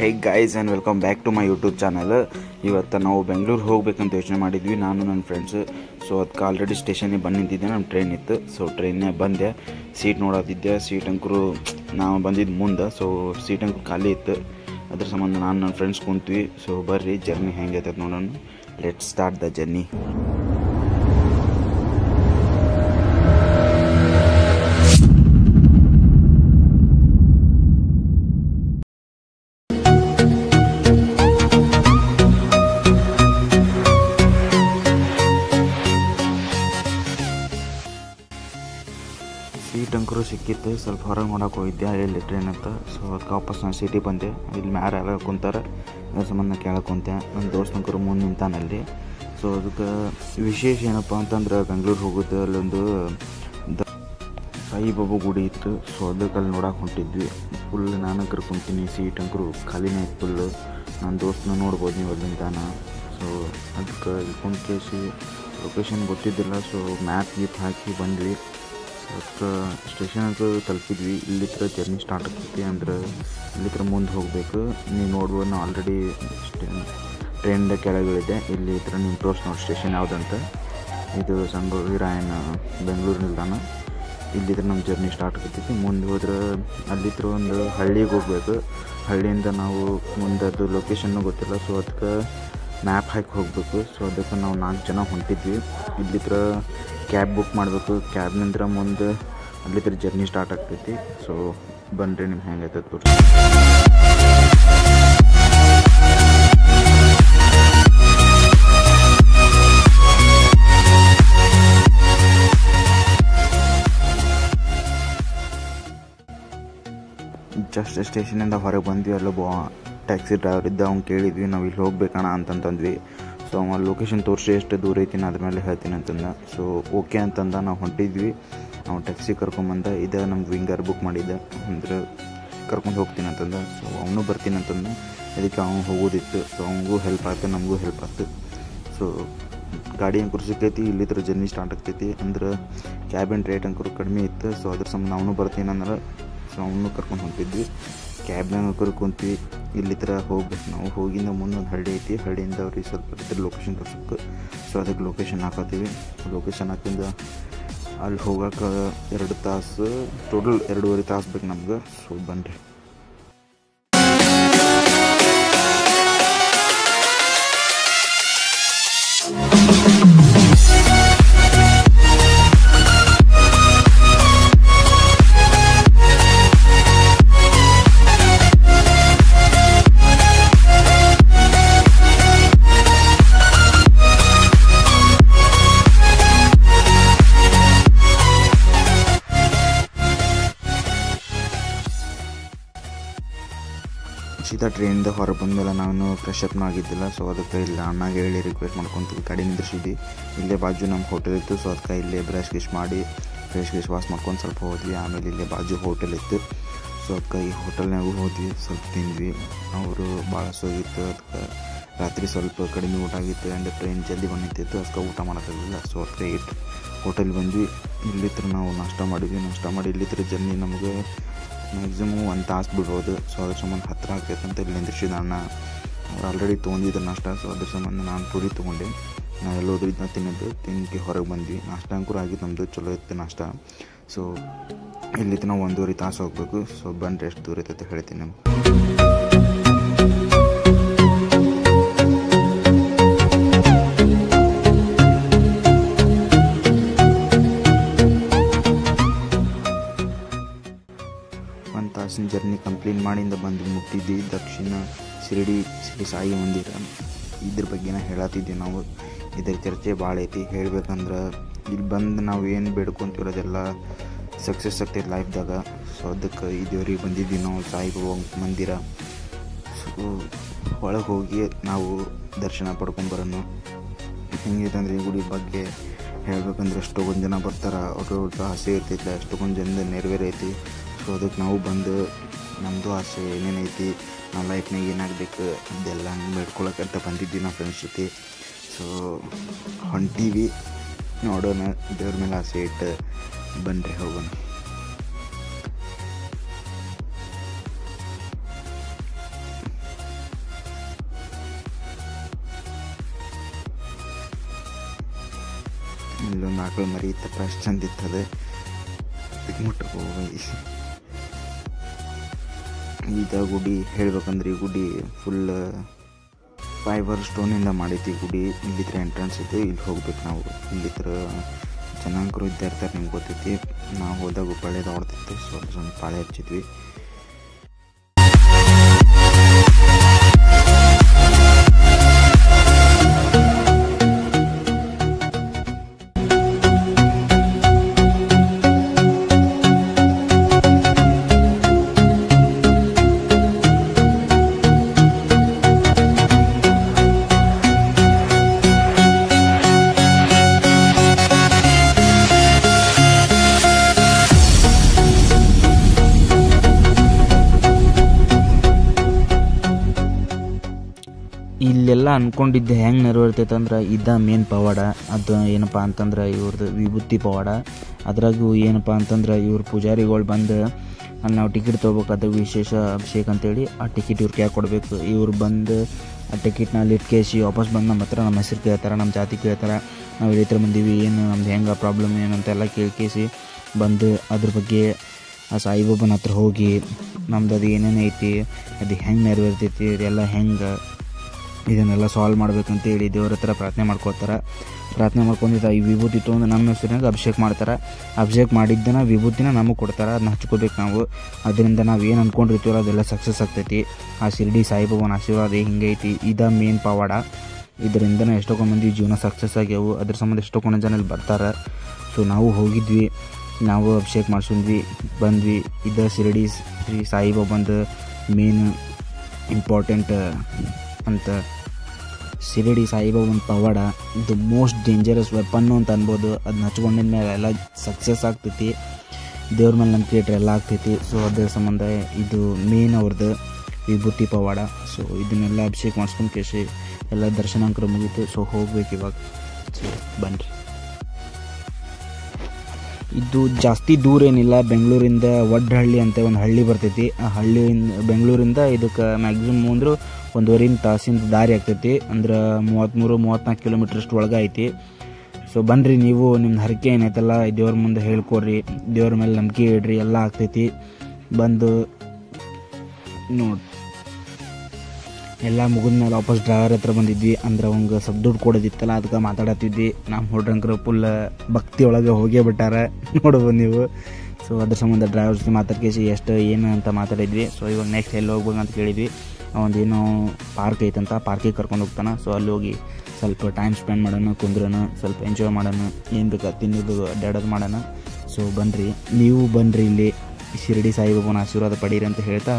high guys and welcome back to my YouTube channel ಇವತ್ತು ನಾವು ಬೆಂಗಳೂರು ಹೋಗ್ಬೇಕಂತ ಯೋಚನೆ ಮಾಡಿದ್ವಿ ನಾನು ನನ್ನ ಫ್ರೆಂಡ್ಸ್ ಸೊ ಅದಕ್ಕೆ ಆಲ್ರೆಡಿ ಸ್ಟೇಷನಿಗೆ ಬಂದು ನಿಂತಿದ್ದೆ ನಮ್ಮ ಟ್ರೈನ್ ಇತ್ತು ಸೊ ಟ್ರೈನ್ನೇ ಬಂದೆ ಸೀಟ್ ನೋಡತ್ತಿದ್ದೆ ಸೀಟ್ ಅಂಕರು ನಾವು ಬಂದಿದ್ದು ಮುಂದೆ ಸೊ ಸೀಟ್ ಅಂಕರು ಖಾಲಿ ಇತ್ತು ಅದ್ರ ಸಂಬಂಧ ನಾನು ನನ್ನ ಫ್ರೆಂಡ್ಸ್ ಕುಂತ್ವಿ ಸೊ ಬರ್ರಿ ಜರ್ನಿ ಹೆಂಗೈತೆ ನೋಡೋಣ let start the journey seat ಅಂಕರು ಸಿಕ್ಕಿತ್ತು ಸ್ವಲ್ಪ ಹೊರಗೆ ನೋಡಕ್ಕೆ ಹೋಗಿದ್ದೆ ಎಲ್ಲಿ ಟ್ರೈನ್ ಅಂತ ಸೊ ಅದಕ್ಕೆ ವಾಪಸ್ ನಾನು ಸಿಟಿಗೆ ಬಂದೆ ಇಲ್ಲಿ ಮ್ಯಾರ ಎಲ್ಲ ಕುಂತಾರೆ ಅದ್ರ ಸಂಬಂಧ ಕೆಳಗೆ ಕುಂತೆ ನನ್ನ ದೋಸ್ತ ಅಂಕರು ಮುಂದೆ ನಿಂತಾನಲ್ಲಿ ಸೊ ಅದಕ್ಕೆ ವಿಶೇಷ ಏನಪ್ಪ ಅಂತಂದ್ರೆ ಬೆಂಗಳೂರು ಹೋಗುತ್ತೆ ಅಲ್ಲೊಂದು ದ ಸಾಯಿಬಾಬಾ ಗುಡಿ ಇತ್ತು ಸೊ ಅದಕ್ಕೆ ಅಲ್ಲಿ ನೋಡಕ್ಕೆ ಹೊಂಟಿದ್ವಿ ಫುಲ್ ನಾನು ಕುಂತೀನಿ ಸೀಟ್ ಅಂಕರು ಖಾಲಿನೇ ಇತ್ತು ಫುಲ್ಲು ನನ್ನ ದೋಸ್ತನ ನೋಡ್ಬೋದು ನೀವು ಅಲ್ಲಿಂದಾನ ಸೊ ಅದಕ್ಕೆ ಇಲ್ಲಿ ಕುಂತೇಸಿ ಲೊಕೇಶನ್ ಗೊತ್ತಿದ್ದಿಲ್ಲ ಸೊ ಮ್ಯಾಪ್ ಗೀಪ್ ಹಾಕಿ ಬಂದ್ವಿ ಅದಕ್ಕೆ ಸ್ಟೇಷನ್ಗೆ ತಲುಪಿದ್ವಿ ಇಲ್ಲಿತ್ರ ಜರ್ನಿ ಸ್ಟಾರ್ಟ್ ಆಗ್ತೈತಿ ಅಂದ್ರೆ ಇಲ್ಲಿತ್ರ ಮುಂದೆ ಹೋಗಬೇಕು ನೀವು ನೋಡ್ಬೋದು ನಾವು ಆಲ್ರೆಡಿ ಟ್ರೈನ್ದ ಕೆಳಗಿಳಿದೆ ಇಲ್ಲಿ ಇತ್ರ ನಿಮ್ಮ ತೋರ್ಸ್ ನೋಡಿ ಸ್ಟೇಷನ್ ಯಾವುದಂತ ಇದು ಸಂಗೊಳ್ಳಿ ರಾಯಣ್ಣ ಬೆಂಗಳೂರು ನಿಲ್ದಾಣ ಇಲ್ಲಿದ್ರೆ ನಮ್ಮ ಜರ್ನಿ ಸ್ಟಾರ್ಟ್ ಆಗ್ತೈತಿ ಮುಂದೆ ಹೋದ್ರೆ ಅಲ್ಲಿತ್ರ ಒಂದು ಹಳ್ಳಿಗೆ ಹೋಗ್ಬೇಕು ಹಳ್ಳಿಯಿಂದ ನಾವು ಮುಂದೆ ಅದು ಲೊಕೇಶನ್ನು ಗೊತ್ತಿಲ್ಲ ಸೊ ಅದಕ್ಕೆ ಮ್ಯಾಪ್ ಹಾಕಿ ಹೋಗಬೇಕು ಸೊ ಅದಕ್ಕೆ ನಾವು ನಾಲ್ಕು ಜನ ಹೊಂಟಿದ್ವಿ ಇಲ್ಲಿತ್ರ ಕ್ಯಾಬ್ ಬುಕ್ ಮಾಡಬೇಕು ಕ್ಯಾಬ್ನಿಂದ ಮುಂದೆ ಅಲ್ಲಿತ್ರ ಜರ್ನಿ ಸ್ಟಾರ್ಟ್ ಆಗ್ತೈತಿ ಸೊ ಬನ್ರಿ ನಿಮ್ಗೆ ಹೆಂಗೈತೆ ತೋರಿಸಿ ಜಸ್ಟ್ ಸ್ಟೇಷನಿಂದ ಹೊರಗೆ ಬಂದ್ವಿ ಅಲ್ಲೊಬ್ಬ ಟ್ಯಾಕ್ಸಿ ಡ್ರೈವರ್ ಇದ್ದ ಅವ್ನು ಕೇಳಿದ್ವಿ ನಾವು ಇಲ್ಲಿ ಹೋಗ್ಬೇಕಣ್ಣ ಅಂತಂತಂದ್ವಿ ಸೊ ಅವ ಲೊಕೇಶನ್ ತೋರಿಸಿ ಎಷ್ಟು ದೂರ ಐತಿನ ಅದ್ರ ಮೇಲೆ ಹೇಳ್ತೀನಿ ಅಂತಂದ ಸೊ ಓಕೆ ಅಂತಂದ ನಾವು ಹೊಂಟಿದ್ವಿ ಅವ್ನು ಟ್ಯಾಕ್ಸಿ ಕರ್ಕೊಂಬಂದ ಇದೇ ನಮ್ಗೆ ವಿಂಗರ್ ಬುಕ್ ಮಾಡಿದ್ದೆ ಅಂದ್ರೆ ಕರ್ಕೊಂಡು ಹೋಗ್ತೀನಿ ಅಂತಂದ ಸೊ ಅವನು ಬರ್ತೀನಿ ಅಂತಂದ ಅದಕ್ಕೆ ಅವ್ನು ಹೋಗೋದಿತ್ತು ಸೊ ಅವನಿಗೂ ಹೆಲ್ಪ್ ಆಯ್ತು ನಮಗೂ ಹೆಲ್ಪ್ ಆಯ್ತು ಸೊ ಗಾಡಿ ಅಂಕರು ಸಿಕ್ಕೈತಿ ಇಲ್ಲಿತ್ರ ಜರ್ನಿ ಸ್ಟಾರ್ಟ್ ಆಗ್ತೈತಿ ಅಂದ್ರೆ ಕ್ಯಾಬಿನ್ ರೇಟ್ ಅಂಕರು ಕಡಿಮೆ ಇತ್ತು ಸೊ ಅದ್ರ ಸಂಬಂಧ ಅವನು ಬರ್ತೀನಿ ಅಂದ್ರೆ ಸೊ ಅವನು ಕರ್ಕೊಂಡು ಹೊಂಟಿದ್ವಿ ಕ್ಯಾಬ್ನಾಗ ಅಂಕರು ಕುಂತ್ವಿ ಇಲ್ಲಿತ್ರ ಹೋಗ್ಬೇಕು ನಾವು ಹೋಗಿಂದ ಮುಂದೊಂದು ಹಳ್ಳಿ ಐತಿ ಹಳ್ಳಿಯಿಂದ ಅವ್ರಿಗೆ ಸ್ವಲ್ಪ ಇದ್ರ ಲೊಕೇಶನ್ ತೋರ್ಸಕ್ಕೆ ಸೊ ಅದಕ್ಕೆ ಲೊಕೇಶನ್ ಹಾಕತ್ತೀವಿ ಲೊಕೇಶನ್ ಹಾಕಿಂದ ಅಲ್ಲಿ ಹೋಗಕ್ಕೆ ಎರಡು ತಾಸು ಟೋಟಲ್ ಎರಡೂವರೆ ತಾಸು ಬೇಕು ನಮ್ಗೆ ಸೊ ಬನ್ರಿ ಸೀದಾ ಟ್ರೈನಿಂದ ಹೊರಗೆ ಬಂದಮೇಲೆ ನಾನು ಫ್ರೆಶ್ ಅಪ್ನೂ ಆಗಿದ್ದಿಲ್ಲ ಸೊ ಅದಕ್ಕೆ ಇಲ್ಲ ಅಣ್ಣಗೆ ಹೇಳಿ ರಿಕ್ವೆಸ್ಟ್ ಮಾಡ್ಕೊತೀವಿ ಗಾಡಿ ನಿಂದ್ರಿಸಿದ್ವಿ ಇಲ್ಲೇ ಬಾಜು ನಮ್ಮ ಹೋಟೆಲ್ ಇತ್ತು ಸೊ ಅದಕ್ಕೆ ಇಲ್ಲೇ ಬ್ರಷ್ ಗಿಶ್ ಮಾಡಿ ಫ್ರೆಶ್ ಗಿಶ್ ವಾಶ್ ಮಾಡ್ಕೊಂಡು ಸ್ವಲ್ಪ ಹೋದ್ವಿ ಆಮೇಲೆ ಇಲ್ಲೇ ಬಾಜು ಹೋಟೆಲ್ ಇತ್ತು ಸೊ ಅದಕ್ಕೆ ಈ ಹೋಟೆಲ್ನಾಗೂ ಹೋದ್ವಿ ಸ್ವಲ್ಪ ತಿಂದ್ವಿ ಅವರು ಭಾಳ ಸೋಗಿತ್ತು ಅದಕ್ಕೆ ರಾತ್ರಿ ಸ್ವಲ್ಪ ಕಡಿಮೆ ಊಟ ಆಗಿತ್ತು ಆ್ಯಂಡ್ ಟ್ರೈನ್ ಜಲ್ದಿ ಬಂದಿತ್ತು ಅದಕ್ಕೆ ಊಟ ಮಾಡೋಕ್ಕಾಗಲಿಲ್ಲ ಸೊ ಅದಕ್ಕೆ ಇಟ್ಟು ಹೋಟೆಲ್ ಬಂದ್ವಿ ಇಲ್ಲಿತ್ರ ನಾವು ನಾಷ್ಟ ಮಾಡಿದ್ವಿ ನಾಷ್ಟ ಮಾಡಿ ಇಲ್ಲಿತ್ರ ಜರ್ನಿ ನಮಗೆ ಮ್ಯಾಕ್ಸಿಮಮ್ ಒಂದು ತಾಸು ಬಿಡ್ಬೋದು ಸೊ ಅದ್ರ ಸಂಬಂಧ ಹತ್ತಿರ ಆಗ್ತೈತೆ ಅಂತ ಇಲ್ಲಿ ನಿಂದಿರ್ಸಿದ ಅಣ್ಣ ಅವ್ರು ಆಲ್ರೆಡಿ ತೊಗೊಂಡಿದ್ರು ನಾಷ್ಟ ಸೊ ಅದ್ರ ಸಂಬಂಧ ನಾನು ಪೂರಿ ತೊಗೊಂಡೆ ನಾವು ಎಲ್ಲೋದ್ರೂ ಇದನ್ನ ತಿನ್ನೋದು ತಿನ್ನಕ್ಕೆ ಹೊರಗೆ ಬಂದ್ವಿ ನಾಷ್ಟ ಅಂಕೂರು ಆಗಿತ್ತು ನಮ್ಮದು ಚಲೋ ಇತ್ತು ನಾಷ್ಟ ಸೊ ಇಲ್ಲಿ ನಾವು ಒಂದೂವರೆ ತಾಸು ಹೋಗ್ಬೇಕು ಸೊ ಬಂದ್ರೆ ಎಷ್ಟು ದೂರ ಇರ್ತೈತೆ ಹೇಳ್ತೀನಿ ನಿಮ್ಗೆ ಒಂದು ತಾಸಿನ ಜರ್ನಿ ಕಂಪ್ಲೀಟ್ ಮಾಡಿಂದ ಬಂದು ಮುಟ್ಟಿದ್ವಿ ದಕ್ಷಿಣ ಶಿರಡಿ ಶ್ರೀ ಸಾಯಿ ಮಂದಿರ ಇದ್ರ ಬಗ್ಗೆನ ಹೇಳತ್ತಿದ್ವಿ ನಾವು ಇದ್ರ ಚರ್ಚೆ ಭಾಳ ಐತಿ ಹೇಳ್ಬೇಕಂದ್ರೆ ಇಲ್ಲಿ ಬಂದು ನಾವು ಏನು ಬೇಡ್ಕೊಂತೀವಿ ಅದೆಲ್ಲ ಸಕ್ಸಸ್ ಆಗ್ತೈತೆ ಲೈಫ್ದಾಗ ಸೊ ಅದಕ್ಕೆ ಈ ದೇವ್ರಿಗೆ ಬಂದಿದ್ವಿ ನಾವು ಸಾಯಿಬಾಬಾ ಮಂದಿರ ಸೊ ಒಳಗೆ ಹೋಗಿ ನಾವು ದರ್ಶನ ಪಡ್ಕೊಂಬರೋಣ ಹೆಂಗಿದೆ ಅಂದರೆ ಈ ಗುಡಿ ಬಗ್ಗೆ ಹೇಳ್ಬೇಕಂದ್ರೆ ಎಷ್ಟೊಂದು ಜನ ಬರ್ತಾರೆ ಅವ್ರವ್ರದ್ದು ಆಸೆ ಇರ್ತೈತಿ ಎಷ್ಟೊಂದು ಜನದ ನೆರವೇರೈತಿ ಸೊ ಅದಕ್ಕೆ ನಾವು ಬಂದು ನಮ್ಮದು ಆಸೆ ಏನೇನೈತಿ ನಾವು ಲೈಫ್ನಾಗ ಏನಾಗಬೇಕು ಅದೆಲ್ಲ ಬೇಡ್ಕೊಳಕ್ಕಂತ ಬಂದಿದ್ವಿ ನಾವು ಫ್ರೆಂಡ್ಸ್ ಜೊತೆ ಸೊ ಹೊಂಟೀವಿ ನೋಡೋಣ ದೇವ್ರ ಮೇಲೆ ಆಸೆ ಇಟ್ಟು ಬನ್ರಿ ಹೋಗೋಣ ಇಲ್ಲೊಂದು ಆಕಳು ಮರಿ ಇತ್ತಪ್ಪ ಅಷ್ಟು ಚಂದ ಇತ್ತದು ಮುಟ್ಟಕ್ಕೆ ಹೋಗಿ ಇದ ಗುಡಿ ಹೇಳ್ಬೇಕಂದ್ರೆ ಈ ಗುಡಿ ಫುಲ್ ಫೈಬರ್ ಸ್ಟೋನಿಂದ ಮಾಡೈತಿ ಈ ಗುಡಿ ಇಲ್ಲಿತ್ರ ಎಂಟ್ರೆನ್ಸ್ ಇದೆ ಇಲ್ಲಿ ಹೋಗ್ಬೇಕು ನಾವು ಇಲ್ಲಿತ್ರ ಜನಾಂಕರು ಇದ್ದ ಇರ್ತಾರೆ ನಿಮ್ಗೆ ಗೊತ್ತೈತಿ ನಾವು ಹೋದಾಗ ಪಾಳ್ಯದ ಹೊಡ್ತಿತ್ತು ಸೊ ಅಲ್ಲಿ ಸ್ವಲ್ಪ ಪಾಳೆ ಹಚ್ಚಿದ್ವಿ ಇಲ್ಲೆಲ್ಲ ಅನ್ಕೊಂಡಿದ್ದೆ ಹೆಂಗೆ ನೆರವೇರ್ತೈತೆ ಅಂದ್ರೆ ಇದ್ದ ಮೇನ್ ಪವಾಡ ಅದು ಏನಪ್ಪ ಅಂತಂದ್ರೆ ಇವ್ರದ್ದು ವಿಭೂತಿ ಪವಾಡ ಅದ್ರಾಗೂ ಏನಪ್ಪ ಅಂತಂದ್ರೆ ಇವ್ರ ಪೂಜಾರಿಗಳು ಬಂದು ಅಲ್ಲಿ ನಾವು ಟಿಕೆಟ್ ತೊಗೋಬೇಕಾದ್ರೆ ವಿಶೇಷ ಅಭಿಷೇಕ್ ಅಂತೇಳಿ ಆ ಟಿಕೆಟ್ ಇವ್ರು ಕ್ಯಾಕ್ ಕೊಡಬೇಕು ಇವ್ರು ಬಂದು ಆ ಟಿಕೆಟ್ನ ಅಲ್ಲಿ ಇಟ್ಕೇಸಿ ವಾಪಸ್ ಬಂದು ನಮ್ಮ ಹತ್ರ ನಮ್ಮ ಹೆಸರು ಕೇಳ್ತಾರೆ ನಮ್ಮ ಜಾತಿ ಕೇಳ್ತಾರೆ ನಾವು ಇಲ್ಲಿ ಹತ್ರ ಬಂದೀವಿ ಏನು ನಮ್ದು ಹೆಂಗೆ ಪ್ರಾಬ್ಲಮ್ ಏನು ಅಂತೆಲ್ಲ ಕೇಳ್ಕೇಸಿ ಬಂದು ಅದ್ರ ಬಗ್ಗೆ ಆ ಸಾಯಿಬಾಬನ ಹತ್ರ ಹೋಗಿ ನಮ್ದು ಅದು ಏನೇನು ಐತಿ ಅದು ಹೆಂಗೆ ನೆರವೇರ್ತೈತಿ ಇದೆಲ್ಲ ಹೆಂಗೆ ಇದನ್ನೆಲ್ಲ ಸಾಲ್ವ್ ಮಾಡ್ಬೇಕಂತೇಳಿ ದೇವ್ರ ಹತ್ರ ಪ್ರಾರ್ಥನೆ ಮಾಡ್ಕೊತಾರೆ ಪ್ರಾರ್ಥನೆ ಮಾಡ್ಕೊಂಡಿದ್ದ ಈ ವಿಭೂತಿ ತೊಗೊಂಡು ನಮ್ಮ ಹೆಸರಿನಾಗ ಅಭಿಷೇಕ ಮಾಡ್ತಾರೆ ಅಭಿಷೇಕ ಮಾಡಿದ್ದನ ವಿಭೂತಿನ ನಮಗೆ ಕೊಡ್ತಾರೆ ಅದನ್ನ ಹಚ್ಕೋಬೇಕು ನಾವು ಅದರಿಂದ ನಾವು ಏನು ಅಂದ್ಕೊಂಡಿರ್ತೀವಲ್ಲ ಅದೆಲ್ಲ ಸಕ್ಸಸ್ ಆಗ್ತೈತಿ ಆ ಶಿರ್ಡಿ ಸಾಯಿಬಾಬನ ಆಶೀರ್ವಾದ ಹಿಂಗೈತಿ ಇದ ಮೇನ್ ಪವಾಡ ಇದರಿಂದನೇ ಎಷ್ಟೋ ಮಂದಿ ಜೀವನ ಸಕ್ಸಸ್ ಆಗ್ಯಾವು ಅದ್ರ ಸಂಬಂಧ ಎಷ್ಟೋ ಕೊಂದು ಜನ ಇಲ್ಲಿ ಬರ್ತಾರೆ ಸೊ ನಾವು ಹೋಗಿದ್ವಿ ನಾವು ಅಭಿಷೇಕ ಮಾಡ್ಸಿದ್ವಿ ಬಂದ್ವಿ ಇದ ಶಿರಡಿ ಶ್ರೀ ಸಾಯಿಬಾಬಂದು ಮೇನ್ ಇಂಪಾರ್ಟೆಂಟ್ ಅಂತ ಶಿರಡಿ ಸಾಯಿಬಾಬನ ಪವಾಡ ದ ಮೋಸ್ಟ್ ಡೇಂಜರಸ್ ವೆಪನ್ನು ಅಂತ ಅನ್ಬೋದು ಅದನ್ನ ಹಚ್ಕೊಂಡಿದ ಮೇಲೆ ಎಲ್ಲ ಸಕ್ಸಸ್ ಆಗ್ತೈತಿ ದೇವ್ರ ಮೇಲೆ ನಂಬಿಕೆ ಇಟ್ರೆ ಎಲ್ಲ ಆಗ್ತೈತಿ ಸೊ ಅದ್ರ ಸಂಬಂಧ ಇದು ಮೇನ್ ಅವ್ರದ್ದು ವಿಭೂತಿ ಪವಾಡ ಸೊ ಇದನ್ನೆಲ್ಲ ಅಭಿಷೇಕ ಮಾಡಿಸ್ಕೊಂಡು ಕೇಸಿ ಎಲ್ಲ ದರ್ಶನಾಂಕರ ಮುಗೀತು ಸೊ ಹೋಗ್ಬೇಕು ಇವಾಗ ಸೊ ಬನ್ರಿ ಇದು ಜಾಸ್ತಿ ದೂರ ಏನಿಲ್ಲ ಬೆಂಗಳೂರಿಂದ ಒಡ್ಡಹಳ್ಳಿ ಅಂತ ಒಂದು ಹಳ್ಳಿ ಬರ್ತೈತಿ ಆ ಹಳ್ಳಿಯಿಂದ ಬೆಂಗಳೂರಿಂದ ಇದಕ್ಕೆ ಮ್ಯಾಕ್ಸಿಮಮ್ ಅಂದ್ರೆ ಒಂದೂವರೆಯಿಂದ ತಾಸಿಂದ ದಾರಿ ಆಗ್ತೈತಿ ಅಂದ್ರೆ ಮೂವತ್ತ್ಮೂರು ಮೂವತ್ತ್ನಾಲ್ಕು ಕಿಲೋಮೀಟ್ರ್ ಅಷ್ಟು ಒಳಗೆ ಐತಿ ಸೊ ಬನ್ನಿರಿ ನೀವು ನಿಮ್ಮ ಹರಕೆ ಏನೈತಲ್ಲ ದೇವ್ರ ಮುಂದೆ ಹೇಳ್ಕೊಡ್ರಿ ದೇವ್ರ ಮೇಲೆ ನಂಬಿಕೆ ಇಡ್ರಿ ಎಲ್ಲ ಆಗ್ತೈತಿ ಬಂದು ನೋಡಿ ಎಲ್ಲ ಮುಗಿದ್ಮೇಲೆ ವಾಪಸ್ ಡ್ರೈವರ್ ಹತ್ರ ಬಂದಿದ್ವಿ ಅಂದ್ರೆ ಅವಂಗೆ ಸ್ವಲ್ಪ ದುಡ್ಡು ಕೊಡೋದಿತ್ತಲ್ಲ ಅದಕ್ಕೆ ಮಾತಾಡತ್ತಿದ್ವಿ ನಮ್ಮ ಹುಡ್ರಂಕರು ಫುಲ್ ಭಕ್ತಿ ಒಳಗೆ ಹೋಗೇ ಬಿಟ್ಟಾರ ನೋಡ್ಬೋದು ನೀವು ಸೊ ಅದ್ರ ಸಂಬಂಧ ಡ್ರೈವರ್ ಜೊತೆ ಮಾತಾಡ್ಕೇಸಿ ಎಷ್ಟು ಏನು ಅಂತ ಮಾತಾಡಿದ್ವಿ ಸೊ ಇವಾಗ ನೆಕ್ಸ್ಟ್ ಎಲ್ಲಿ ಹೋಗ್ಬೇಕು ಅಂತ ಕೇಳಿದ್ವಿ ಒಂದು ಏನೋ ಪಾರ್ಕ್ ಐತಂತ ಪಾರ್ಕಿಗೆ ಕರ್ಕೊಂಡು ಹೋಗ್ತಾನೆ ಸೊ ಅಲ್ಲಿ ಹೋಗಿ ಸ್ವಲ್ಪ ಟೈಮ್ ಸ್ಪೆಂಡ್ ಮಾಡೋಣ ಕುಂದ್ರೋಣ ಸ್ವಲ್ಪ ಎಂಜಾಯ್ ಮಾಡೋಣ ಏನು ಬೇಕಾ ತಿನ್ನೋದು ಅಡ್ಡಾಡೋದು ಮಾಡೋಣ ಸೊ ಬನ್ನಿರಿ ನೀವು ಬನ್ನಿರಿ ಇಲ್ಲಿ ಶಿರಡಿ ಸಾಯಿಬಾಬನ ಆಶೀರ್ವಾದ ಪಡೀರಿ ಅಂತ ಹೇಳ್ತಾ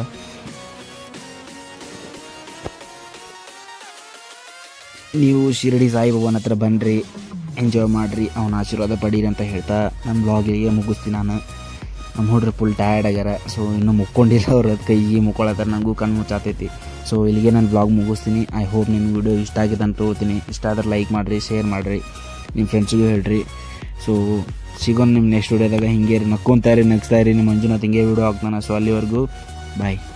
ನೀವು ಶಿರಡಿ ಸಾಯಿಬಾಬನ ಹತ್ರ ಬನ್ನಿರಿ ಎಂಜಾಯ್ ಮಾಡಿರಿ ಅವನ ಆಶೀರ್ವಾದ ಪಡೀರಿ ಅಂತ ಹೇಳ್ತಾ ನನ್ನ ಬ್ಲಾಗಿಗೆ ಮುಗಿಸ್ತೀನಿ ನಾನು ನಮ್ಮ ಹುಡ್ರು ಫುಲ್ ಟಯರ್ಡ್ ಆಗ್ಯಾರ ಸೊ ಇನ್ನೂ ಮುಕ್ಕೊಂಡಿಲ್ಲ ಅವ್ರ ಕೈಗೆ ಮುಕ್ಕೊಳತ್ತಾರ ನನಗೂ ಕಣ್ಣು ಮುಚ್ಚಾತೈತಿ ಸೊ ಇಲ್ಲಿಗೆ ನಾನು ಬ್ಲಾಗ್ ಮುಗಿಸ್ತೀನಿ ಐ ಹೋಪ್ ನಿಮ್ಮ ವಿಡಿಯೋ ಇಷ್ಟ ಆಗಿದೆ ಅಂತ ತೋಳ್ತೀನಿ ಇಷ್ಟ ಆದ್ರೆ ಲೈಕ್ ಮಾಡಿರಿ ಶೇರ್ ಮಾಡಿರಿ ನಿಮ್ಮ ಫ್ರೆಂಡ್ಸಿಗೂ ಹೇಳ್ರಿ ಸೊ ಸಿಗೋಣ ನಿಮ್ಮ ನೆಕ್ಸ್ಟ್ ವಿಡಿಯೋದಾಗ ಹಿಂಗೆ ನಕ್ಕೊಂತಾ ಇರಿ ನಗ್ಸ್ತಾ ಇರಿ ನಿಮ್ಮ ಮಂಜುನಾಥ್ ಹಿಂಗೆ ವಿಡಿಯೋ ಹಾಕ್ತಾನೆ ಸೊ ಅಲ್ಲಿವರೆಗೂ ಬಾಯ್